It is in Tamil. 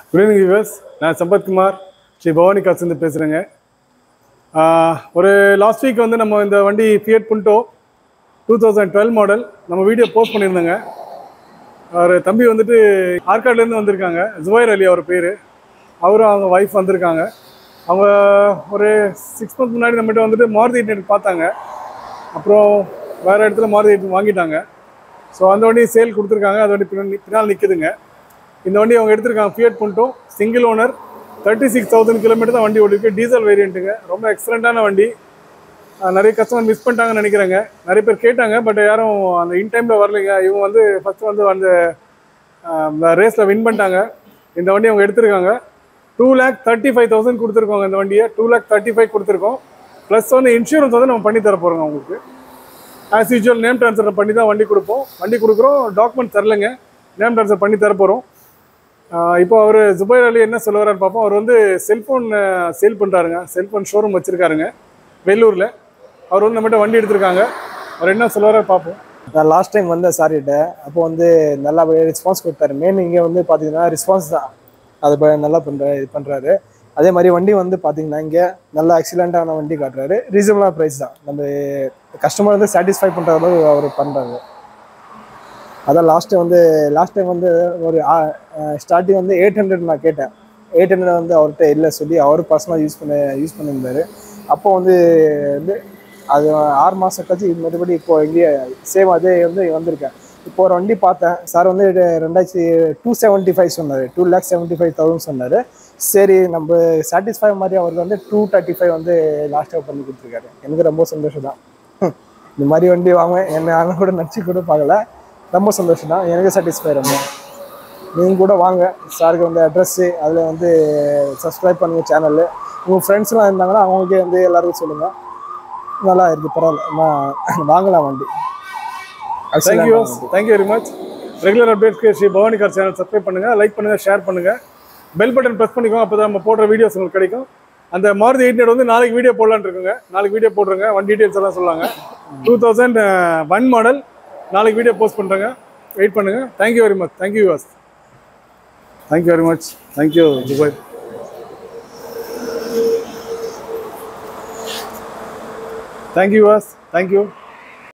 குட் ஈவினிங் வியூவர்ஸ் நான் சம்பத்குமார் ஸ்ரீ பவானி காசுலேருந்து பேசுகிறேங்க ஒரு லாஸ்ட் வீக் வந்து நம்ம இந்த வண்டி Fiat Punto two thousand twelve model நம்ம வீடியோ போஸ்ட் பண்ணியிருந்தோங்க அவர் தம்பி வந்துட்டு ஆற்காட்லேருந்து வந்திருக்காங்க ஜுவைர் அலி அவர் பேர் அவரும் அவங்க ஒய்ஃப் வந்திருக்காங்க அவங்க ஒரு சிக்ஸ் மந்த் முன்னாடி நம்மகிட்ட வந்துட்டு மாருதி எயிட் பார்த்தாங்க அப்புறம் வேறு இடத்துல மாருதி எயிட் வாங்கிட்டாங்க ஸோ அந்த வண்டி சேல் கொடுத்துருக்காங்க அது வண்டி பின்னாடி பின்னால் நிற்குதுங்க இந்த வண்டி அவங்க எடுத்திருக்காங்க Fiat Punto single owner thirty six thousand kilometre தான் வண்டி ஓடிருக்கு டீசல் வேரியண்ட்டுங்க ரொம்ப எக்ஸலண்ட்டான வண்டி அஹ் நிறைய கஸ்டமர் மிஸ் பண்ணிட்டாங்கன்னு நினைக்கிறேங்க நிறைய பேர் கேட்டாங்க பட் யாரும் அந்த இன் டைமில் வரலைங்க இவங்க வந்து ஃபஸ்ட்டு வந்து அந்த ரேஸில் வின் பண்ணிட்டாங்க இந்த வண்டி அவங்க எடுத்திருக்காங்க two lakh thirty five thousand கொடுத்துருக்கோங்க இந்த வண்டியை டூ லேக் தேர்ட்டி ஃபைவ் கொடுத்துருக்கோம் ப்ளஸ் வந்து இன்சூரன்ஸ் வந்து நம்ம பண்ணி தர போகிறோங்க உங்களுக்கு ஆஸ் யூஸ்வல் நேம் ட்ரான்ஸ்ஃபர் பண்ணி தான் வண்டி கொடுப்போம் வண்டி கொடுக்குறோம் டாக்குமெண்ட் தரலைங்க நேம் ட்ரான்ஸ்ஃபர் பண்ணி தர போகிறோம் இப்போ அவர் ஜுபைர் அலி என்ன சொல்லுவாரான்னு பார்ப்போம் அவர் வந்து செல்ஃபோன் சேல் பண்ணுறாருங்க செல்ஃபோன் ஷோரூம் வச்சுருக்காருங்க வெள்ளூரில் அவர் வந்து நம்மகிட்ட வண்டி எடுத்திருக்காங்க அவர் என்ன சொல்லுவாரா பார்ப்போம் நான் லாஸ்ட் டைம் வந்தேன் சாரிட்ட அப்போ வந்து நல்லா ரெஸ்பான்ஸ் கொடுத்தாரு மெயின் இங்கே வந்து பார்த்தீங்கன்னா ரெஸ்பான்ஸ் தான் அது ப- நல்லா பண்ணுற இது பண்ணுறாரு அதே மாதிரி வண்டி வந்து பார்த்தீங்கன்னா இங்கே நல்லா எக்ஸலண்ட்டான வண்டி காட்டுறாரு ரீசனபிளான ப்ரைஸ் தான் நம்ம கஸ்டமர் வந்து சாட்டிஸ்ஃபை பண்ணுற அளவு அவர் பண்ணுறாரு அதான் லாஸ்ட் டைம் வந்து லாஸ்ட் டைம் வந்து ஒரு ஸ்டார்டிங் வந்து எயிட் ஹண்ட்ரட் நான் கேட்டேன் எயிட் ஹண்ட்ரட் வந்து அவர்கிட்ட இல்லை சொல்லி அவர் பர்சனலாக யூஸ் பண்ண யூஸ் பண்ணியிருந்தாரு அப்போ வந்து வந்து அது ஆறு மாதம் கழிச்சு மறுபடி இப்போ எங்கேயே சேம் அதே வந்து வந்திருக்கேன் இப்போ ஒரு வண்டி பார்த்தேன் சார் வந்து இது ரெண்டாயிரத்தி டூ செவன்ட்டி ஃபைவ் சொன்னார் two lakh seventy five thousand சொன்னார் சரி நம்ம சாட்டிஸ்ஃபை மாதிரி அவருக்கு வந்து டூ தேர்ட்டி ஃபைவ் வந்து லாஸ்ட்டாக பண்ணி கொடுத்துருக்காரு எனக்கு ரொம்ப சந்தோஷம் தான் இந்த மாதிரி வண்டி வாங்க என்ன நான் கூட நினச்சி கூட பார்க்கல ரொம்ப சந்தோஷம் தான் எனக்கு சாட்டிஸ்ஃபை ரொம்ப நீங்கள் கூட வாங்க சாருக்கு வந்து அட்ரஸ்ஸு அதில் வந்து சப்ஸ்கிரைப் பண்ணுங்கள் சேனலு உங்கள் ஃப்ரெண்ட்ஸ்லாம் இருந்தாங்கன்னா அவங்களுக்கே வந்து எல்லாருக்கும் சொல்லுங்கள் நல்லா இருக்குது பரவாயில்ல நான் வாங்கலாம் வண்டி thank you thank you very much regular அப்டேட்ஸ்க்கு Sri Bhavani car channel subscribe பண்ணுங்கள் லைக் பண்ணுங்கள் ஷேர் பண்ணுங்கள் பெல் பட்டன் ப்ரெஸ் பண்ணிக்கோங்க அப்போ தான் நம்ம போடுற வீடியோஸ் உங்களுக்கு கிடைக்கும் அந்த மாருதி எயிட் வந்து நாளைக்கு வீடியோ போடலான்னு இருக்குங்க நாளைக்கு வீடியோ போடுறேங்க ஒன் டீட்டெயில்ஸ் எல்லாம் சொல்லுவாங்க டூ தௌசண்ட் ஒன் மாடல் நாளைக்கு வீடியோ போஸ்ட் பண்ணுறேங்க வெயிட் பண்ணுங்கள் தேங்க்யூ வெரி மச் தேங்க்யூ வாஸ் thank you very much thank you Dubai thank you வாஸ் தேங்க்யூ